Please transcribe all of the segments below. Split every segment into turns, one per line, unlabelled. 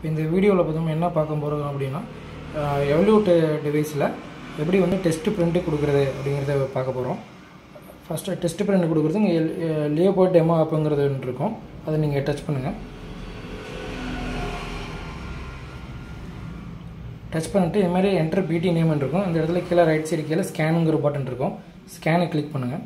இந்த வீடியோவில் பார்த்தோம்னா என்ன பார்க்க போகிறோம் அப்படின்னா எவல்யூட் டிவைஸில் எப்படி வந்து டெஸ்ட் பிரிண்ட்டு கொடுக்குறது அப்படிங்கிறத பார்க்க போகிறோம் ஃபஸ்ட்டு டெஸ்ட் பிரிண்ட் கொடுக்குறது இங்கே லியோபோ டெமோ ஆப்புங்கிறது ஒன்று இருக்கும் அதை நீங்கள் டச் பண்ணுங்கள் டச் பண்ணிட்டு இது மாதிரி என்டர் பிடி நேம் இருக்கும் அந்த இடத்துல கீழே ரைட் சைடு கீழே ஸ்கேனுங்கிற பட்டன் இருக்கும் ஸ்கேனை கிளிக் பண்ணுங்கள்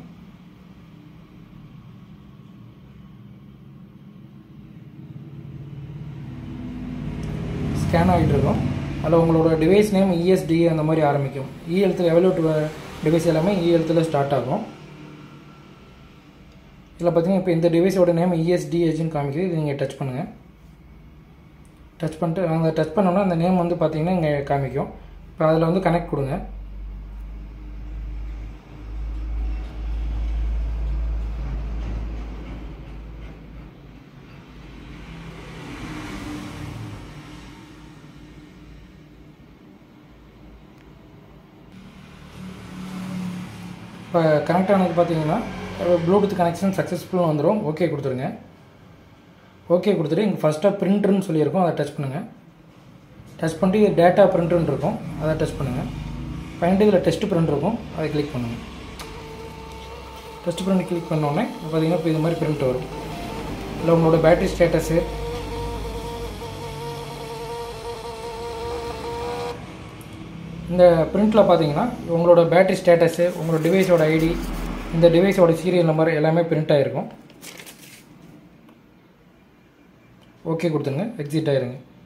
ஸ்கேன் ஆகிட்டு இருக்கும் அதில் உங்களோட டிவைஸ் நேம் இஎஸ்டி அந்த மாதிரி ஆரம்பிக்கும் இ எழுத்தில் எவல்யூட் டிவைஸ் எல்லாமே இ எழுத்தில் ஸ்டார்ட் ஆகும் இதில் பார்த்தீங்கன்னா இப்போ இந்த டிவைஸோட நேம் இஎஸ்டிஹெச்னு காமிக்குது இது நீங்கள் டச் பண்ணுங்கள் டச் பண்ணிட்டு அந்த டச் பண்ணோன்னா அந்த நேம் வந்து பார்த்தீங்கன்னா இங்கே காமிக்கும் இப்போ அதில் வந்து கனெக்ட் கொடுங்க இப்போ கனெக்ட் ஆனது பார்த்தீங்கன்னா ப்ளூடூத் கனெக்ஷன் சக்ஸஸ்ஃபுல்லாக வந்துடும் ஓகே கொடுத்துருங்க ஓகே கொடுத்துட்டு இங்கே ஃபஸ்ட்டாக பிரிண்ட்ருன்னு சொல்லியிருக்கோம் அதை டச் பண்ணுங்கள் டச் பண்ணிட்டு இது டேட்டா பிரிண்ட்ருன்னு இருக்கும் அதை டச் பண்ணுங்கள் பண்ணிட்டு இதில் டெஸ்ட் பிரிண்ட் இருக்கும் அதை கிளிக் பண்ணுங்கள் டெஸ்ட் பிரிண்ட் கிளிக் பண்ணோடனே பார்த்தீங்கன்னா இப்போ இது மாதிரி பிரிண்ட் வரும் இல்லை உங்களோட பேட்டரி ஸ்டேட்டஸு இந்த பிரிண்ட்டில் பார்த்தீங்கன்னா உங்களோட பேட்டரி ஸ்டேட்டஸு உங்களோட டிவைஸோட ஐடி இந்த டிவைஸோட சீரியல் நம்பர் எல்லாமே பிரிண்ட் ஆகிருக்கும் ஓகே கொடுத்துருங்க எக்ஸிட் ஆயிருங்க